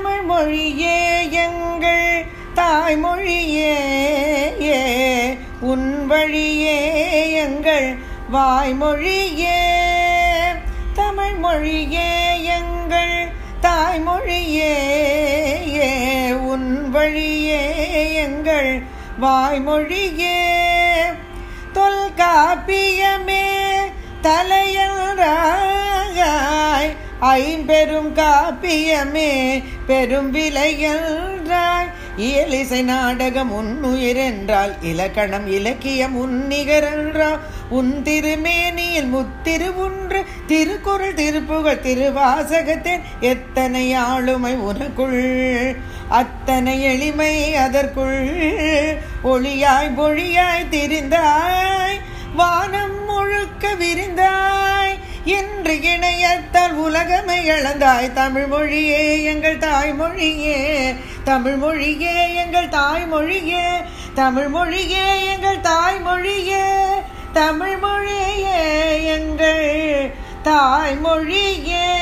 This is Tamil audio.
தமிழ் மொழியே எங்கள் தாய்மொழியே ஏ உன் வழியே எங்கள் வாய்மொழியே தமிழ் மொழியே எங்கள் தாய்மொழியே ஏ உன் வழியே எங்கள் வாய்மொழியே தொல்காப்பியமே தலையல்றாய் ஐம்பெரும் காப்பியமே பெரும் விலையல்றாய் இயலிசை நாடகம் உன்னுயிர் என்றால் இலக்கணம் இலக்கியம் உன்னிகரென்றால் உன் திருமேனியில் முத்திரு ஒன்று திருக்குறள் திருப்புகழ் திருவாசகத்தின் எத்தனை ஆளுமை உனக்குள் அத்தனை எளிமை அதற்குள் ஒளியாய் பொழியாய் திரிந்தாய் வானம் முழுக்க விரிந்தாய் என்று இணையத்தால் உலகமை இழந்தாய் தமிழ் மொழியே எங்கள் தாய்மொழியே தமிழ் மொழியே எங்கள் தாய்மொழியே தமிழ் மொழியே எங்கள் தாய்மொழியே தமிழ் மொழியே எங்கள் தாய்மொழியே